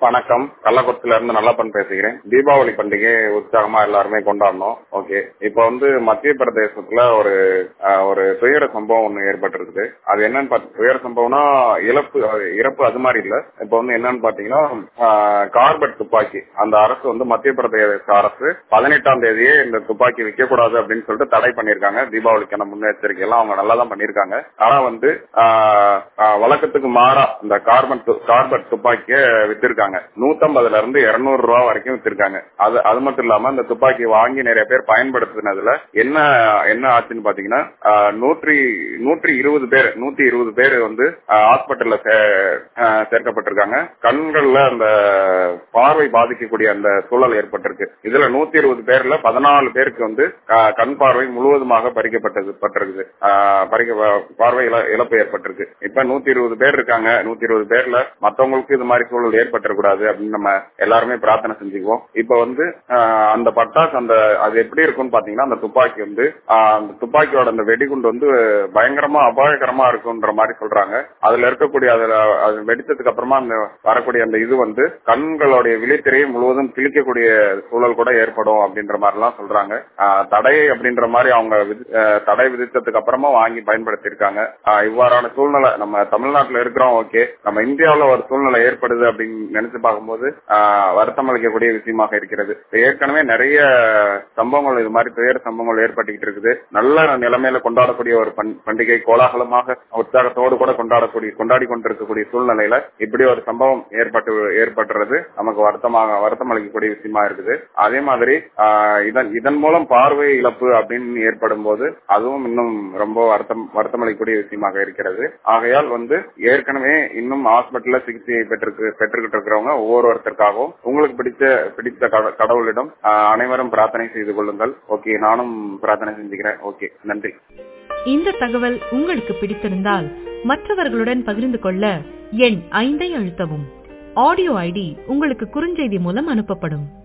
வணக்கம் கள்ளக்குறிச்சில இருந்து நல்லப்பன் பேசுகிறேன் தீபாவளி பண்டிகை உற்சாகமா எல்லாருமே கொண்டாடணும் ஓகே இப்போ வந்து மத்திய பிரதேசத்துல ஒரு அஹ், ஒரு துயர சம்பவம் ஒண்ணு ஏற்பட்டிருக்குது அது என்னன்னு பாத்து துயர சம்பவம்னா இழப்பு அஹ், இறப்பு அது மாதிரி இல்ல இப்போ வந்து என்னன்னு பாத்தீங்கன்னா அஹ், கார்பெட் துப்பாக்கி அந்த அரசு வந்து மத்திய பிரதேச அரசு பதினெட்டாம் தேதியே இந்த துப்பாக்கி விற்க கூடாது அப்படின்னு சொல்லிட்டு தடை பண்ணிருக்காங்க தீபாவளிக்கான முன்னெச்சரிக்கை எல்லாம் அவங்க நல்லா தான் பண்ணிருக்காங்க ஆனா வந்து ஆஹ், ஆஹ், வழக்கத்துக்கு மாறா இந்த கார்பன் து- கார்பெட் துப்பாக்கிய வித்திருக்காங்க நூத்தம்பதுல இருந்து இருநூறு ரூபா வரைக்கும் வித்திருக்காங்க அது அது மட்டும் இல்லாம இந்த துப்பாக்கி வாங்கி நிறைய பேர் பயன்படுத்தினதுல என்ன என்ன ஆச்சுன்னு பாத்தீங்கன்னா ஆஹ், நூற்றி நூற்றி இருபது பேர் நூத்தி இருபது பேர் வந்து ஹாஸ்பிட்டல்ல சேர்க்கப்பட்டிருக்காங்க கண்கள்ல அந்த பார்வை பாதிக்கக்கூடிய அந்த சூழல் ஏற்பட்டிருக்கு இதுல நூத்தி இருபது பேர்ல பதினாலு பேருக்கு வந்து ஆஹ், கண் பார்வை முழுவதுமாக பறிக்கப்பட்டது பட்டிருக்குது ஆஹ், பறிக்க பார்வை இழ- இழப்பு ஏற்பட்டிருக்கு இப்ப நூத்தி இருபது பேர் இருக்காங்க நூத்தி இருபது பேர்ல மத்தவங்களுக்கு இது மாதிரி சூழல் ஏற்பட்டுறக்கூடாது அப்படின்னு நம்ம எல்லாருமே பிரார்த்தனை செஞ்சுக்குவோம் இப்ப வந்து ஆஹ், அந்த பட்டாசு அந்த அது எப்படி இருக்கும்னு பாத்தீங்கன்னா அந்த துப்பாக்கி வந்து ஆஹ், அந்த துப்பாக்கியோட அந்த வெடிகுண்டு வந்து பயங்கரமா அபாயகரமா இருக்குன்ற மாதிரி சொல்றாங்க அதுல இருக்கக்கூடிய அதுல அது வெடிச்சதுக்கு அப்புறமா அந்த வரக்கூடிய அந்த இது வந்து கண்களுடைய விழித்திரையை முழுவதும் கிழிக்கக்கூடிய சூழல் கூட ஏற்படும் அப்படின்ற மாதிரி எல்லாம் சொல்றாங்க ஆஹ், தடை அப்படின்ற மாதிரி அவங்க விதி- ஆஹ், தடை விதித்ததுக்கு அப்புறமா வாங்கி பயன்படுத்தி இருக்காங்க இவ்வாறான சூழ்நிலை நம்ம தமிழ்நாட்டுல இருக்கிறோம் ஓகே நம்ம இந்தியாவுல ஒரு சூழ்நிலை ஏற்படுது அப்படின்னு நினைச்சு பார்க்கும்போது ஆஹ், வருத்தம் அளிக்கக்கூடிய விஷயமாக இருக்கிறது இப்ப ஏற்கனவே நிறைய சம்பவங்கள் இது மாதிரி துயர சம்பவங்கள் ஏற்பட்டுக்கிட்டு இருக்குது நல்ல நிலைமையில கொண்டாடக்கூடிய ஒரு பண்- பண்டிகை கோலாகலமாக உற்சாகத்தோடு கூட கொண்டாடக்கூடிய கொண்டாடி கொண்டிருக்கக்கூடிய சூழ்நிலையில இப்படி ஒரு சம்பவம் ஏற்பட்டு ஏற்பட்டுறது நமக்கு வருத்தமாக வருத்தம் அளிக்கக்கூடிய விஷயமா இருக்குது அதே மாதிரி ஆஹ், இதன் இதன் மூலம் பார்வை இழப்பு அப்படின்னு ஏற்படும் போது அதுவும் இன்னும் ரொம்ப வருத்தம் வருத்தம் அளிக்கக்கூடிய விஷயமாக இருக்கிறது ஆகையால் வந்து ஏற்கனவே இன்னும் ஹாஸ்பிட்டல்ல சிகிச்சை பெற்றிருக்கு பெற்றுக்கிட்டு இருக்கிறவங்க ஒவ்வொருத்தருக்காகவும் உங்களுக்கு பிடிச்ச பிடித்த கட- கடவுளிடம் ஆஹ், அனைவரும் பிரார்த்தனை செய்து கொள்ளுங்கள் ஓகே நானும் பிரார்த்தனை செஞ்சுக்கிறேன் ஓகே நன்றி இந்த தகவல் உங்களுக்கு பிடித்திருந்தால் மற்றவர்களுடன் பகிர்ந்து கொள்ள எண் ஐந்தை அழுத்தவும் ஆடியோ ஐடி உங்களுக்கு குறுஞ்செய்தி மூலம் அனுப்பப்படும்